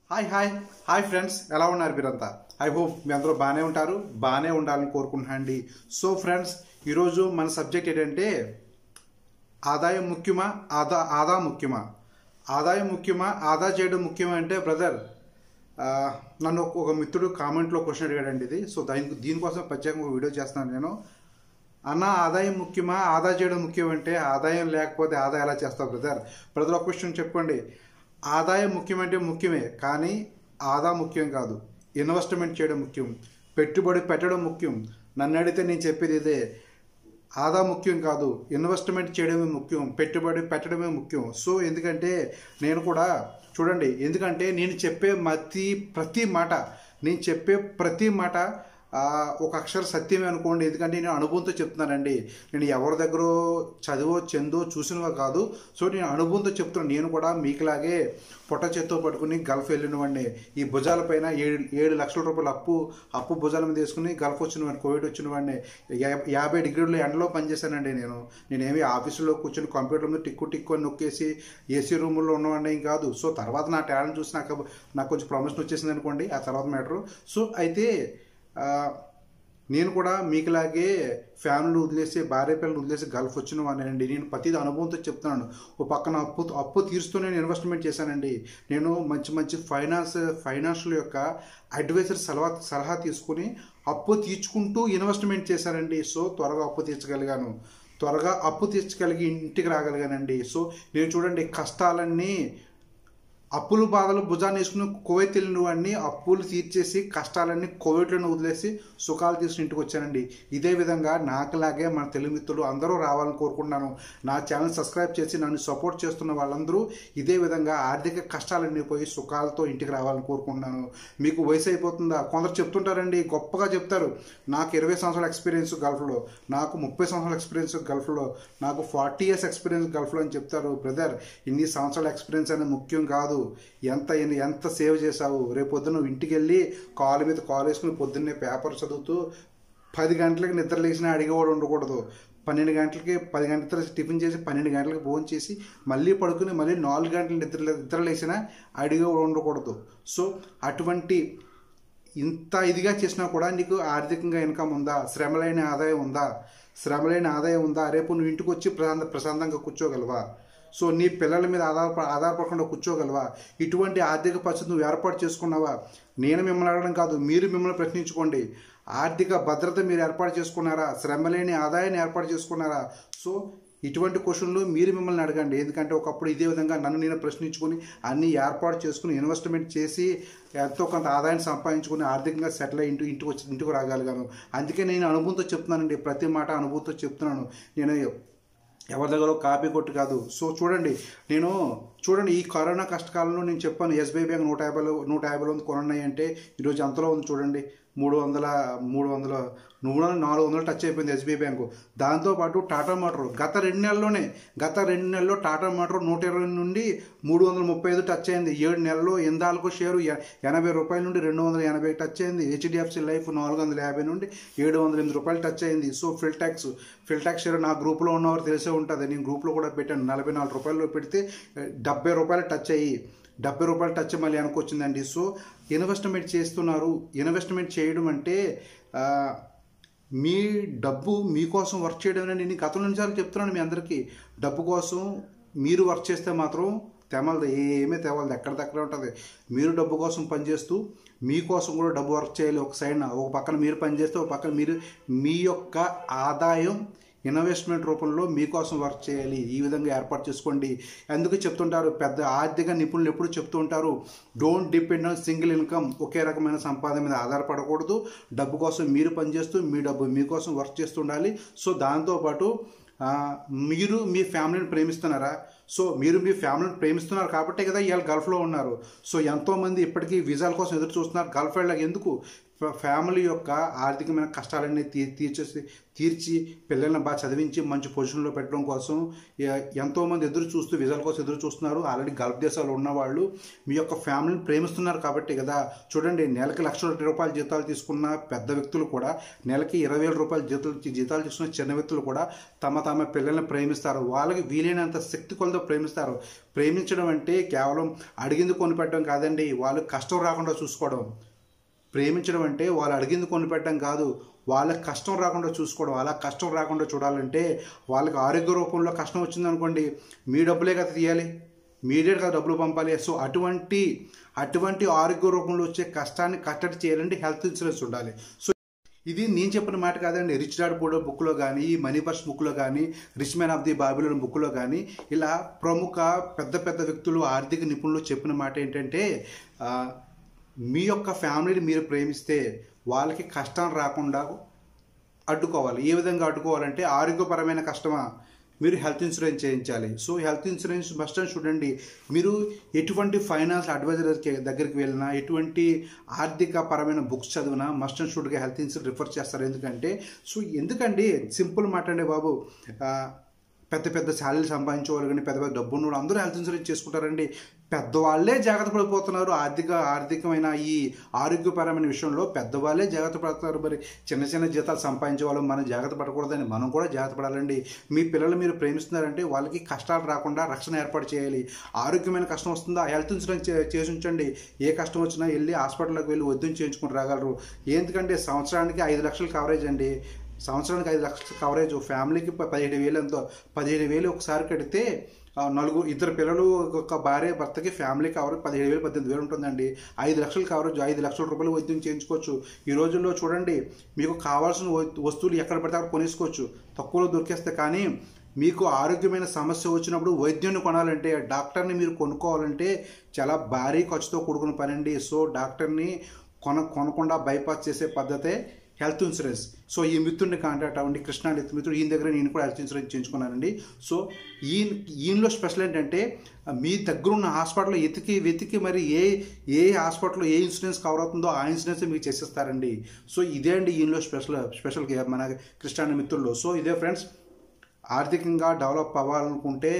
hi hi hi friends ఎలా ఉన్నారు మీరంతా ఐ హోప్ మీ అందరూ బాగానే ఉంటారు బాగానే ఉండాలని కోరుకుంటున్నాను అండి సో ఫ్రెండ్స్ ఈరోజు మన సబ్జెక్ట్ ఏంటంటే ఆదాయం ముఖ్యమా ఆదా ఆదా ముఖ్యమా ఆదాయం ముఖ్యమా ఆదా చేయడం ముఖ్యమా అంటే బ్రదర్ ఆ, నన్ను ఒక- ఒక మిత్రుడు కామెంట్లో క్వశ్చన్ అడిగాడండి ఇది సో దాని దీనికోసం ప్రత్యేకంగా ఒక వీడియో చేస్తున్నాను నేను అన్న ఆదాయం ముఖ్యమా ఆదా చేయడం ముఖ్యం అంటే ఆదాయం లేకపోతే ఆదా ఎలా చేస్తావు బ్రదర్ బ్రదర్ ఒక క్వశ్చన్ చెప్పండి ఆదాయం ముఖ్యమంటే ముఖ్యమే కానీ ఆదా ముఖ్యం కాదు ఇన్వెస్ట్మెంట్ చేయడం ముఖ్యం పెట్టుబడి పెట్టడం ముఖ్యం నన్ను అడిగితే నేను చెప్పేది ఇదే ఆదా ముఖ్యం కాదు ఇన్వెస్ట్మెంట్ చేయడమే ముఖ్యం పెట్టుబడి పెట్టడమే ముఖ్యం సో ఎందుకంటే నేను కూడా చూడండి ఎందుకంటే నేను చెప్పే ప్రతి ప్రతి మాట నేను చెప్పే ప్రతి మాట ఆ, ఒక అక్షర సత్యమే అనుకోండి ఎందుకంటే నేను అనుభవంతో చెప్తున్నానండి నేను ఎవరి దగ్గర చదివో చెందో చూసినవో కాదు సో నేను అనుభవంతో చెప్తున్నాను నేను కూడా మీకులాగే పొట్ట చేత్తో పట్టుకుని గల్ఫ్ వెళ్ళినవాడిని ఈ భుజాల పైన ఏడు ఏడు లక్షల రూపాయల అప్పు అప్పు భుజాల మీద వేసుకుని గల్ఫ్ వచ్చిన వాడిని కోవిడ్ వచ్చిన వాడిని యా- యాభై డిగ్రీల ఎండలో పనిచేశానండి నేను నేనేమి ఆఫీసులో కూర్చొని కంప్యూటర్ మీద టిక్కు టిక్కు అని నొక్కేసి ఏసీ రూముల్లో ఉన్నవాడిని ఏం కాదు సో తర్వాత నా టాలెంట్ చూసి నాకు నాకు కొంచెం ప్రమోషన్ వచ్చేసింది అనుకోండి ఆ తర్వాత మ్యాటరు సో అయితే ఆ, నేను కూడా మీకులాగే ఫ్యామిలీ వదిలేసి భార్య పిల్లలు వదిలేసి గల్ఫ్ వచ్చిన వాడినండి నేను ప్రతిదీ అనుభవంతో చెప్తున్నాను ఓ పక్కన అప్పు అప్పు తీరుస్తూ నేను ఇన్వెస్ట్మెంట్ చేశానండి నేను మంచి మంచి ఫైనాన్స్ ఫైనాన్షియల్ యొక్క అడ్వైజర్ సలహా సలహా తీసుకుని అప్పు తీర్చుకుంటూ ఇన్వెస్ట్మెంట్ చేశానండి సో త్వరగా అప్పు తీర్చగలిగాను త్వరగా అప్పు తీర్చగలిగి ఇంటికి రాగలిగానండి సో నేను చూడండి కష్టాలన్నీ అప్పులు బాధలు భుజాన్ని వేసుకుని కోవిడ్ వెళ్ళిన వాడిని అప్పులు తీర్చేసి కష్టాలన్నీ కోవిడ్లను వదిలేసి సుఖాలు తీసుకుని ఇంటికి వచ్చానండి ఇదే విధంగా నాకులాగే మన తెలుగు మిత్రులు అందరూ రావాలని కోరుకుంటున్నాను నా ఛానల్ సబ్స్క్రైబ్ చేసి నన్ను సపోర్ట్ చేస్తున్న వాళ్ళందరూ ఇదే విధంగా ఆర్థిక కష్టాలన్నీ పోయి సుఖాలతో ఇంటికి రావాలని కోరుకుంటున్నాను మీకు వయసు అయిపోతుందా కొందరు చెప్తుంటారండి గొప్పగా చెప్తారు నాకు ఇరవై సంవత్సరాల ఎక్స్పీరియన్స్ గల్ఫ్లో నాకు ముప్పై సంవత్సరాల ఎక్స్పీరియన్స్ గల్ఫ్లో నాకు ఫార్టీ ఇయర్స్ ఎక్స్పీరియన్స్ గల్ఫ్లో అని చెప్తారు బ్రదర్ ఇన్ని సంవత్సరాల ఎక్స్పీరియన్స్ అనేది ముఖ్యం కాదు ఎంత ఎన్ని- ఎంత సేవ్ చేసావు రేపు పొద్దున్న నువ్వు ఇంటికి వెళ్ళి కాలు మీద కాలు వేసుకుని పొద్దున్నే పేపర్ చదువుతూ పది గంటలకి నిద్ర లేచినా అడిగేవాడు ఉండకూడదు పన్నెండు గంటలకి పది గంటల టిఫిన్ చేసి పన్నెండు గంటలకి భోజనం చేసి మళ్ళీ పడుకుని మళ్ళీ నాలుగు గంటలు నిద్ర నిద్ర లేచినా అడిగేవాడు ఉండకూడదు సో అటువంటి ఇంత ఇదిగా చేసినా కూడా నీకు ఆర్థికంగా ఇన్కమ్ ఉందా శ్రమలైన ఆదాయం ఉందా శ్రమలైన ఆదాయం ఉందా రేపు నువ్వు ఇంటికి వచ్చి ప్రశాంత ప్రశాంతంగా కూర్చోగలవా సో నీ పిల్లల మీద ఆధారప ఆధారపడకుండా కూర్చోగలవా ఇటువంటి ఆర్థిక పరిస్థితి నువ్వు ఏర్పాటు చేసుకున్నావా నేను మిమ్మల్ని అడగడం కాదు మీరు మిమ్మల్ని ప్రశ్నించుకోండి ఆర్థిక భద్రత మీరు ఏర్పాటు చేసుకున్నారా శ్రమలేని ఆదాయాన్ని ఏర్పాటు చేసుకున్నారా సో ఇటువంటి క్వశ్చన్లు మీరు మిమ్మల్ని అడగండి ఎందుకంటే ఒకప్పుడు ఇదే విధంగా నన్ను నేను ప్రశ్నించుకుని అన్ని ఏర్పాటు చేసుకుని ఇన్వెస్ట్మెంట్ చేసి ఎంతో కొంత ఆదాయాన్ని సంపాదించుకుని ఆర్థికంగా సెటిల్ అయ్యి ఇంటి ఇంటికి వచ్చి ఇంటికి రాగలిగాను అందుకే నేను అనుభవంతో చెప్తున్నానండి ప్రతి మాట అనుభవంతో చెప్తున్నాను నేను ఎవరి దగ్గర కాపీ కొట్టు కాదు సో చూడండి నేను చూడండి ఈ కరోనా కష్టకాలంలో నేను చెప్పాను ఎస్బీఐ బ్యాంక్ నూట యాభైలో నూట యాభైలో ఉంది కొనున్నాయి అంటే ఈరోజు ఎంతలో ఉంది చూడండి మూడు వందల మూడు వందల మూడు వందల నాలుగు వందలు టచ్ అయిపోయింది ఎస్బీఐ బ్యాంకు దాంతోపాటు టాటా మోటార్ గత రెండు నెలల్లోనే గత రెండు నెలల్లో టాటా మోటార్ నూట ఇరవై నుండి మూడు వందల ముప్పై ఐదు టచ్ అయింది ఏడు నెలల్లో ఎందాలకు షేరు ఎ- ఎనభై రూపాయల నుండి రెండు వందల ఎనభై టచ్ అయింది హెచ్డిఎఫ్సి లైఫ్ నాలుగు వందల యాభై నుండి ఏడు వందల ఎనిమిది రూపాయలు టచ్ అయింది so fill tax fill tax share నా గ్రూప్లో ఉన్నవారు తెలిసే ఉంటుంది నేను గ్రూప్లో కూడా పెట్టాను నలభై నాలుగు రూపాయలు పెడితే ఏ, డెబ్బై రూపాయలు టచ్ అయ్యి డెబ్బై రూపాయలు టచ్ మళ్ళీ వెనకొచ్చిందండి సో ఇన్వెస్ట్మెంట్ చేస్తున్నారు ఇన్వెస్ట్మెంట్ చేయడం అంటే ఆ, మీ డబ్బు మీకోసం వర్క్ చేయడం అనేది నేను గతం నుంచాలు చెప్తున్నాను మీ అందరికీ డబ్బు కోసం మీరు వర్క్ చేస్తే మాత్రం తెమలదు ఏమీ తెవలదు ఎక్కడిదక్కడే ఉంటుంది మీరు డబ్బు కోసం పనిచేస్తూ మీకోసం కూడా డబ్బు వర్క్ చేయాలి ఒక సైడ్ ఒక పక్కన మీరు పనిచేస్తే ఒక పక్కన మీరు మీ యొక్క ఆదాయం ఇన్వెస్ట్మెంట్ రూపంలో మీకోసం వర్క్ చేయాలి ఈ విధంగా ఏర్పాటు చేసుకోండి అందుకే చెప్తుంటారు పెద్ద ఆర్థిక నిపుణులు ఎప్పుడు చెప్తూ ఉంటారు don't depend on single income ఒకే రకమైన సంపాదన మీద ఆధారపడకూడదు డబ్బు కోసం మీరు పనిచేస్తూ మీ డబ్బు మీకోసం వర్క్ చేస్తూ ఉండాలి సో దాంతోపాటు ఆ, మీరు మీ ఫ్యామిలీని ప్రేమిస్తున్నారా సో మీరు మీ ఫ్యామిలీని ప్రేమిస్తున్నారు కాబట్టే కదా ఇవాళ గల్ఫ్లో ఉన్నారు సో ఎంతోమంది ఇప్పటికీ వీసాల కోసం ఎదురు చూస్తున్నారు గల్ఫ్ వెళ్ళక ఎందుకు ఫ- ఫ్యామిలీ యొక్క ఆర్థికమైన కష్టాలన్నీ తీ తీర్చేసి తీర్చి పిల్లల్ని బాగా చదివించి మంచి పొజిషన్లో పెట్టడం కోసం ఎ- ఎంతోమంది ఎదురు చూస్తూ విజాల కోసం ఎదురు చూస్తున్నారు ఆల్రెడీ గల్ఫ్ దేశాల్లో ఉన్నవాళ్ళు మీ యొక్క ఫ్యామిలీని ప్రేమిస్తున్నారు కాబట్టి కదా చూడండి నెలకి లక్షల రూపాయల జీతాలు తీసుకున్న పెద్ద వ్యక్తులు కూడా నెలకి ఇరవై వేల రూపాయల జీతాలు జీతాలు తీసుకున్న చిన్న వ్యక్తులు కూడా తమ తమ పిల్లల్ని ప్రేమిస్తారు వాళ్ళకి వీలైనంత శక్తి కొలతో ప్రేమిస్తారు ప్రేమించడం అంటే కేవలం అడిగింది కొనిపెట్టడం కాదండి వాళ్ళు కష్టం రాకుండా చూసుకోవడం ప్రేమించడం అంటే వాళ్ళు అడిగింది కొనిపెట్టడం కాదు వాళ్ళకి కష్టం రాకుండా చూసుకోవడం అలా కష్టం రాకుండా చూడాలంటే వాళ్ళకి ఆరోగ్య రూపంలో కష్టం వచ్చిందనుకోండి మీ డబ్బులే కదా తీయాలి మీరే కదా డబ్బులు పంపాలి సో అటువంటి అటువంటి ఆరోగ్య రూపంలో వచ్చే కష్టాన్ని కట్టడి చేయాలంటే హెల్త్ ఇన్సూరెన్స్ ఉండాలి సో ఇది నేను చెప్పిన మాట కాదండి రిచ్ డాడ్ పూడో బుక్లో కానీ మనీ పర్స్ బుక్లో కానీ rich man of the Babylon బుక్లో కానీ ఇలా ప్రముఖ పెద్ద పెద్ద వ్యక్తులు ఆర్థిక నిపుణులు చెప్పిన మాట ఏంటంటే ఆ, మీ యొక్క ఫ్యామిలీని మీరు ప్రేమిస్తే వాళ్ళకి కష్టం రాకుండా అడ్డుకోవాలి ఏ విధంగా అడ్డుకోవాలంటే ఆరోగ్యపరమైన కష్టమా మీరు హెల్త్ ఇన్సూరెన్స్ చేయించాలి so health insurance must and చూడండి మీరు ఎటువంటి ఫైనాన్స్ అడ్వైజర్ దగ్గరికి వెళ్ళినా ఎటువంటి ఆర్థిక పరమైన బుక్స్ చదివినా మస్ట్ అండ్ షుడ్గా హెల్త్ ఇన్సూరెన్స్ రిఫర్ చేస్తారు ఎందుకంటే సో ఎందుకండి సింపుల్ మాట అండి బాబు ఆ, పెద్ద పెద్ద శాలరీలు సంపాదించే వాళ్ళు కానీ పెద్ద పెద్ద డబ్బు ఉన్న వాళ్ళు అందరూ హెల్త్ ఇన్సూరెన్స్ చేసుకుంటారండి పెద్దవాళ్ళే జాగ్రత్త పడిపోతున్నారు ఆర్థిక ఆర్థికమైన ఈ ఆరోగ్యపరమైన విషయంలో పెద్దవాళ్ళే జాగ్రత్త పడుతున్నారు మరి చిన్న చిన్న జీతాలు సంపాదించే వాళ్ళు మనం జాగ్రత్త పడకూడదని మనం కూడా జాగ్రత్త పడాలండి మీ పిల్లలు మీరు ప్రేమిస్తున్నారంటే వాళ్ళకి కష్టాలు రాకుండా రక్షణ ఏర్పాటు చేయాలి ఆరోగ్యమైన కష్టం వస్తుందా హెల్త్ ఇన్సూరెన్స్ చే- చేసి ఉంచండి ఏ కష్టం వచ్చినా వెళ్ళి హాస్పిటల్కి వెళ్ళి వద్దు చేయించుకుని రాగలరు ఎందుకంటే సంవత్సరానికి ఐదు లక్షలు కవరేజ్ అండి సంవత్సరానికి ఐదు లక్షల కవరేజ్ ఫ్యామిలీకి ప- పదిహేడు వేలు ఎంతో పదిహేడు వేలు ఒకసారి కడితే ఆ, నలుగురు ఇద్దరు పిల్లలు ఒక భార్య భర్తకి ఫ్యామిలీ కవరేజ్ పదిహేడు వేలు పద్దెనిమిది వేలు ఉంటుందండి ఐదు లక్షలు కవరేజ్ ఐదు లక్షల రూపాయలు వైద్యం చేయించుకోవచ్చు ఈ రోజుల్లో చూడండి మీకు కావాల్సిన వ- వస్తువులు ఎక్కడ పడితే అక్కడ కొనేసుకోవచ్చు తక్కువలో దొరికేస్తే కానీ మీకు ఆరోగ్యమైన సమస్య వచ్చినప్పుడు వైద్యాన్ని కొనాలంటే డాక్టర్ని మీరు కొనుక్కోవాలంటే చాలా భారీ ఖర్చుతో కూడుకున్న పని అండి సో డాక్టర్ని కొన కొనకుండా బైపాస్ చేసే పద్ధతే హెల్త్ ఇన్సూరెన్స్ సో ఈ మిత్రుడిని కాంటాక్ట్ అవ్వండి కృష్ణ అనే మిత్రుడు ఈయన దగ్గర నేను కూడా హెల్త్ ఇన్సూరెన్స్ చేయించుకున్నానండి సో ఈయన ఈయనలో స్పెషల్ ఏంటంటే మీ దగ్గర ఉన్న హాస్పిటల్లో ఎతికి వెతికి మరి ఏ ఏ హాస్పిటల్లో ఏ ఇన్సూరెన్స్ కవర్ అవుతుందో ఆ ఇన్సూరెన్స్ మీకు చేసేస్తారండి సో ఇదే అండి ఈయనలో స్పెషల్ స్పెషల్ మన కృష్ణ అనే మిత్రుల్లో సో ఇదే ఫ్రెండ్స్ ఆర్థికంగా డెవలప్ అవ్వాలనుకుంటే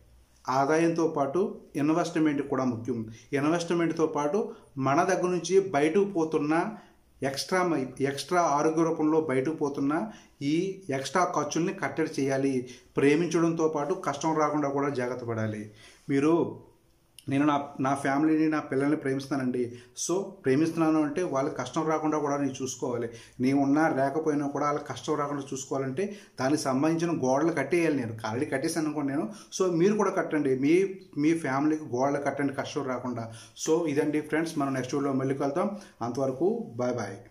ఆదాయంతో పాటు ఇన్వెస్ట్మెంట్ కూడా ముఖ్యం ఇన్వెస్ట్మెంట్తో పాటు మన దగ్గర నుంచి బయటకు పోతున్న ఎక్స్ట్రా ఎక్స్ట్రా ఆరోగ్య రూపంలో బయటకు పోతున్న ఈ ఎక్స్ట్రా ఖర్చుల్ని కట్టడి చేయాలి ప్రేమించడంతో పాటు కష్టం రాకుండా కూడా జాగ్రత్త పడాలి మీరు నేను నా నా ఫ్యామిలీని నా పిల్లల్ని ప్రేమిస్తానండి సో ప్రేమిస్తున్నాను అంటే వాళ్ళకి కష్టం రాకుండా కూడా నేను చూసుకోవాలి నేను ఉన్నా లేకపోయినా కూడా వాళ్ళకి కష్టం రాకుండా చూసుకోవాలంటే దానికి సంబంధించిన గోడలు కట్టేయాలి నేను ఆల్రెడీ కట్టేసాను అనుకోండి నేను సో మీరు కూడా కట్టండి మీ మీ ఫ్యామిలీకి గోడలు కట్టండి కష్టం రాకుండా సో ఇదండి ఫ్రెండ్స్ మనం నెక్స్ట్ వీడియోలో మళ్ళీ కలుద్దాం అంతవరకు బాయ్ బాయ్